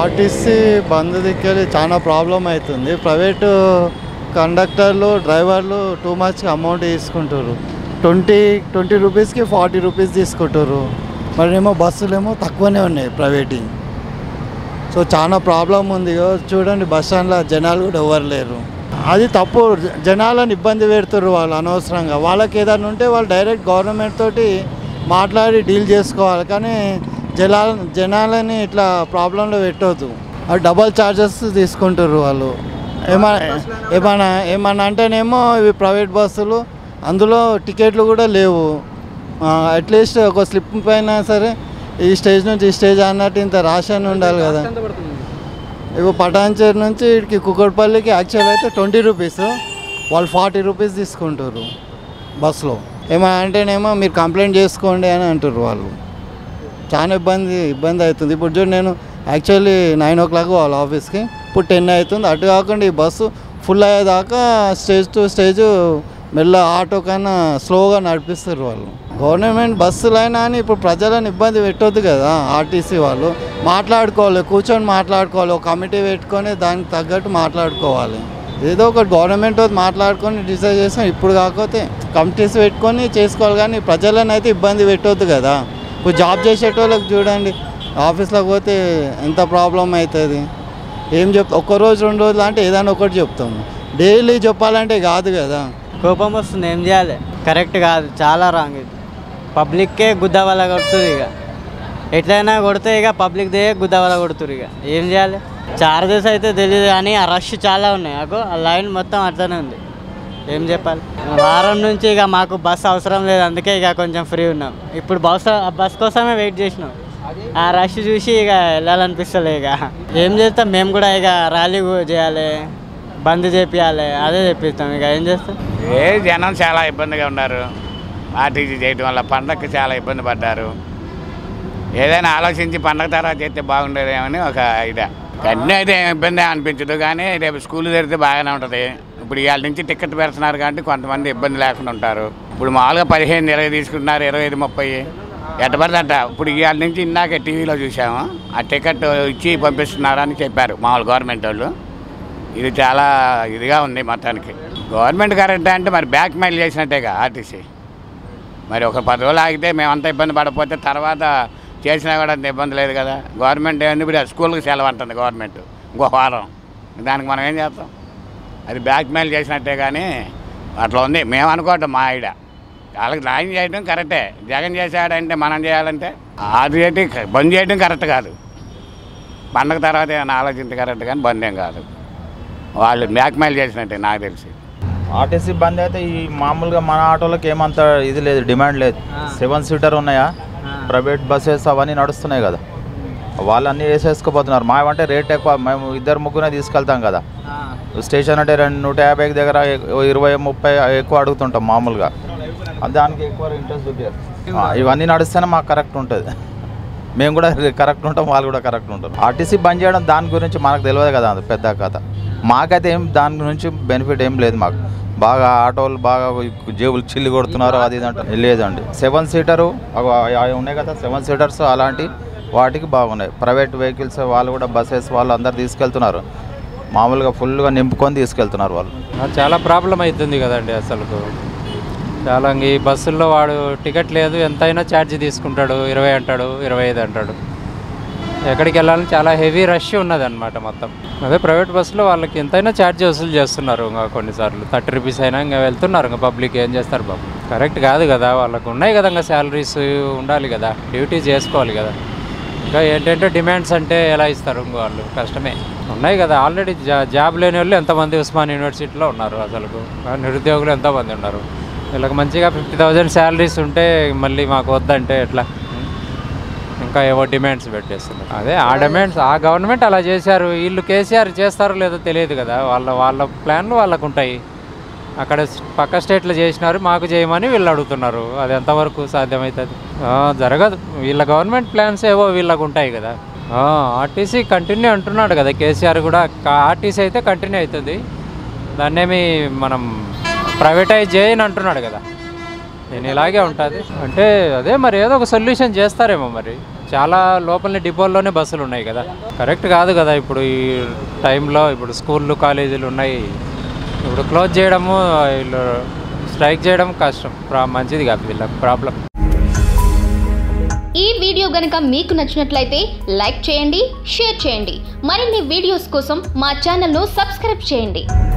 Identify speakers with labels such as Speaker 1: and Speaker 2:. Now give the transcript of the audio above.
Speaker 1: RTC బంద్ దిక్కెళ్ళి చాలా problem అవుతుంది private కండక్టర్లు డ్రైవర్లు టూ మచ్ అమౌంట్ తీసుకుంటారు ట్వంటీ ట్వంటీ రూపీస్కి ఫార్టీ రూపీస్ తీసుకుంటారు మరేమో బస్సులేమో తక్కువనే ఉన్నాయి ప్రైవేటింగ్ సో చాలా ప్రాబ్లం ఉంది ఇగో చూడండి బస్ స్టాండ్లో జనాలు కూడా ఎవరు లేరు అది తప్పు జ- జనాలను ఇబ్బంది పెడుతుర్రు వాళ్ళు అనవసరంగా వాళ్ళకి ఏదైనా ఉంటే వాళ్ళు డైరెక్ట్ గవర్నమెంట్ తోటి మాట్లాడి డీల్ చేసుకోవాలి కానీ జనాల జనాలని ఇట్లా ప్రాబ్లంలో పెట్టవద్దు అది డబల్ ఛార్జెస్ తీసుకుంటారు వాళ్ళు ఏమన్నా ఏమన్నా ఏమన్నా అంటేనేమో ఇవి ప్రైవేట్ బస్సులు అందులో టికెట్లు కూడా లేవు అట్లీస్ట్ ఒక స్లిప్ పైన సరే ఈ స్టేజ్ నుంచి ఈ స్టేజ్ అన్నట్టు ఇంత రాశాన్ని ఉండాలి కదా ఇగో పటాన్చేరు నుంచి ఇక్కడికి కుక్కడపల్లికి యాక్చువల్ అయితే ట్వంటీ రూపీస్ వాళ్ళు ఫార్టీ రూపీస్ తీసుకుంటారు బస్సులో ఏమో అంటేనేమో మీరు కంప్లైంట్ చేసుకోండి అని అంటారు వాళ్ళు చాలా ఇబ్బంది ఇబ్బంది అవుతుంది ఇప్పుడు చూడు నేను యాక్చువల్లీ నైన్ ఓ క్లాక్ వాళ్ళ ఆఫీస్కి ఇప్పుడు టెన్ అవుతుంది అటు కాకుండా ఈ బస్సు ఫుల్ అయ్యేదాకా స్టేజ్ టు స్టేజ్ మెల్ల ఆటో కన్నా స్లోగా నడిపిస్తారు వాళ్ళు గవర్నమెంట్ బస్సులైనా అని ఇప్పుడు ప్రజలను ఇబ్బంది పెట్టొద్దు కదా ఆర్టీసీ వాళ్ళు మాట్లాడుకోవాలి కూర్చొని మాట్లాడుకోవాలి ఒక కమిటీ పెట్టుకొని దానికి తగ్గట్టు మాట్లాడుకోవాలి ఏదో ఒకటి గవర్నమెంట్ తోటి మాట్లాడుకొని డిసైడ్ చేస్తాం ఇప్పుడు కాకపోతే కమిటీస్ పెట్టుకొని చేసుకోవాలి కానీ ప్రజలను అయితే ఇబ్బంది పెట్టొద్దు కదా ఇప్పుడు జాబ్ చేసేటోళ్ళకి చూడండి ఆఫీస్లోకి పోతే ఎంత ప్రాబ్లం అవుతుంది ఏం చెప్తా ఒక్క రోజు రెండు రోజులు అంటే ఏదైనా ఒకటి చెప్తాము డైలీ చెప్పాలంటే కాదు కదా
Speaker 2: కోపం వస్తుంది ఏం చేయాలి కరెక్ట్ కాదు చాలా రాంగ్ ఇది పబ్లిక్కే గుద్ద వల్ల కొడుతుంది ఇక ఎట్లయినా కొడితే ఇక పబ్లిక్దే గుద్ద వల్ల కొడుతురు ఇక ఏం చేయాలి చార్జెస్ అయితే తెలియదు కానీ ఆ రష్ చాలా ఉన్నాయి నాకు ఆ లైన్ మొత్తం అట్లనే ఉంది ఏం చెప్పాలి వారం నుంచి ఇక మాకు బస్ అవసరం లేదు అందుకే ఇక కొంచెం ఫ్రీ ఉన్నాం ఇప్పుడు బస్ ఆ బస్ కోసమే వెయిట్ చేసినాం ఆ రష్ చూసి ఇక వెళ్ళాలనిపిస్తలే ఇక ఏం చేస్తాం మేము కూడా ఇక ర్యాలీ చేయాలి బంద్ చేపియాలి అదే చెప్పిస్తాం ఇక ఏం చేస్తాం
Speaker 3: ఏ జనం చాలా ఇబ్బందిగా ఉన్నారు ఆర్టీసీ చేయడం వల్ల పండగకి చాలా ఇబ్బంది పడ్డారు ఏదైనా ఆలోచించి పండగ తర్వాత చేస్తే బాగుండేదేమని ఒక ఐడియా కన్నీ అయితే ఏం ఇబ్బంది అనిపించదు కానీ రేపు స్కూల్ తెరిస్తే బాగానే ఉంటుంది ఇప్పుడు ఇవాళ నుంచి టికెట్ పెడుతున్నారు కాబట్టి కొంతమంది ఇబ్బంది లేకుండా ఉంటారు ఇప్పుడు మామూలుగా పదిహేను ఇరవై తీసుకుంటున్నారు ఇరవై ఐదు ముప్పై ఎట్ట పడితే అట్ట ఇప్పుడు ఇవాళ నుంచి ఇందాక టీవీలో చూసాము ఆ టికెట్ ఇచ్చి పంపిస్తున్నారు అని చెప్పారు మామూలు గవర్నమెంట్ వాళ్ళు ఇది చాలా ఇదిగా ఉంది మొత్తానికి గవర్నమెంట్ కరెక్ట్ అంటే మరి బ్యాక్ మెయిల్ చేసినట్టేగా ఆర్టీసీ మరి ఒక పది రోజులు ఆగితే మేమంతా ఇబ్బంది పడకపోతే తర్వాత చేసినా కూడా అంత ఇబ్బంది లేదు కదా గవర్నమెంట్ ఏంది ఇప్పుడు స్కూల్కి సెలవు అంటుంది గవర్నమెంట్ ఇంకో వారం దానికి మనం ఏం చేస్తాం అది బ్యాక్ మెయిల్ చేసినట్టే కానీ అట్లా ఉంది మేము అనుకోవటం మా ఐడియా వాళ్ళకి న్యాయం చేయడం కరెక్టే జగన్ చేశాడంటే మనం చేయాలంటే అది ఏంటి బంద్ చేయడం కరెక్ట్ కాదు పండగ తర్వాత ఏమైనా ఆలోచించి కరెక్ట్ కానీ బంద్ ఏం కాదు వాళ్ళు బ్యాక్ మెయిల్ చేసినట్టే నాకు తెలిసి
Speaker 4: ఆర్టీసీ బంద్ అయితే ఈ మామూలుగా మన ఆటోలకు ఏమంత ఇది లేదు డిమాండ్ లేదు
Speaker 2: ఆ.
Speaker 4: సెవెన్ సీటర్ ఉన్నాయా
Speaker 2: ఆ.
Speaker 4: ప్రైవేట్ బస్సెస్ అవన్నీ నడుస్తున్నాయి కదా వాళ్ళన్నీ వేసేసుకోపోతున్నారు మా అంటే రేట్ ఎక్కువ మేము ఇద్దరు ముగ్గురే తీసుకెళ్తాం కదా స్టేషన్ అంటే రెండు నూట యాభై దగ్గర ఎ- ఇరవై ముప్పై ఎక్కువ అడుగుతుంటాం మామూలుగా దానికి ఎక్కువ ఇంట్రెస్ట్ చూపారు ఇవన్నీ నడిస్తేనే మాకు కరెక్ట్ ఉంటుంది మేము కూడా కరెక్ట్ ఉంటాం వాళ్ళు కూడా కరెక్ట్ ఉంటారు ఆర్టీసీ బంద్ చేయడం దాని గురించి మనకు తెలియదు కదా అది పెద్ద కథ మాకైతే ఏం దాని గురించి బెనిఫిట్ ఏం లేదు మాకు బాగా ఆటోలు బాగా జేబులు చిల్లి కొడుతున్నారు అది ఇది అంటే లేదండి సెవెన్ సీటరు అవి అవి ఉన్నాయి కదా సెవెన్ సీటర్స్ అలాంటి వాటికి బాగున్నాయి ప్రైవేట్ వెహికల్స్ వాళ్ళు కూడా బస్సెస్ వాళ్ళు అందరు తీసుకెళ్తున్నారు మామూలుగా ఫుల్గా నింపుకొని తీసుకెళ్తున్నారు వాళ్ళు
Speaker 5: అది చాలా ప్రాబ్లం అవుతుంది కదండి అసలు చాలా ఇంక ఈ బస్సుల్లో వాడు టికెట్ లేదు ఎంతైనా ఛార్జ్ తీసుకుంటాడు ఇరవై అంటాడు ఇరవై ఐదు అంటాడు ఎక్కడికి వెళ్ళాలని చాలా హెవీ రష్ ఉన్నది అనమాట మొత్తం అదే ప్రైవేట్ బస్సులో వాళ్ళకి ఎంతైనా ఛార్జ్ వసూలు చేస్తున్నారు ఇంకా కొన్నిసార్లు థర్టీ రూపీస్ అయినా ఇంకా వెళ్తున్నారు ఇంకా పబ్లిక్ ఏం చేస్తారు బాబు కరెక్ట్ కాదు కదా వాళ్ళకు ఉన్నాయి కదా ఇంకా శాలరీస్ ఉండాలి కదా డ్యూటీ చేసుకోవాలి కదా ఇంకా ఏంటంటే డిమాండ్స్ అంటే ఎలా ఇస్తారు ఇంకో వాళ్ళు కష్టమే ఉన్నాయి కదా ఆల్రెడీ జా జాబ్ లేని వాళ్ళు ఎంతమంది ఉస్మాన్ యూనివర్సిటీలో ఉన్నారు అసలు నిరుద్యోగులు ఎంతోమంది ఉన్నారు వీళ్ళకి మంచిగా ఫిఫ్టీ థౌజండ్ శాలరీస్ ఉంటే మళ్ళీ మాకు వద్దంటే ఎట్లా ఇంకా ఏవో డిమాండ్స్ పెట్టేస్తున్నారు అదే ఆ డిమాండ్స్ ఆ గవర్నమెంట్ అలా చేశారు వీళ్ళు కేసీఆర్ చేస్తారో లేదో తెలియదు కదా వాళ్ళ వాళ్ళ ప్లాన్లు వాళ్ళకు ఉంటాయి అక్కడ స్- పక్క స్టేట్లో చేసినారు మాకు చేయమని వీళ్ళు అడుగుతున్నారు అది ఎంతవరకు సాధ్యమవుతుంది ఆ, జరగదు వీళ్ళ గవర్నమెంట్ ప్లాన్స్ ఏవో వీళ్ళకు ఉంటాయి కదా ఆర్టీసీ కంటిన్యూ అంటున్నాడు కదా కేసీఆర్ కూడా ఆర్టీసీ అయితే కంటిన్యూ అవుతుంది దాన్నేమి మనం ప్రైవేటైజ్ చేయని అంటున్నాడు కదా నేను ఇలాగే ఉంటుంది అంటే అదే మరి ఏదో ఒక సొల్యూషన్ చేస్తారేమో మరి చాలా లోపల డిపోల్లోనే బస్సులు ఉన్నాయి కదా కరెక్ట్ కాదు కదా ఇప్పుడు ఈ టైంలో ఇప్పుడు స్కూళ్ళు కాలేజీలు ఉన్నాయి ఇప్పుడు క్లోజ్ చేయడము వీళ్ళు స్ట్రైక్ చేయడం కష్టం ప్రా- మంచిది కాదు వీళ్ళకి ప్రాబ్లం
Speaker 6: ఈ వీడియో గనుక మీకు నచ్చినట్లయితే లైక్ చేయండి షేర్ చేయండి మరిన్ని వీడియోస్ కోసం మా ఛానల్ను సబ్స్క్రైబ్ చేయండి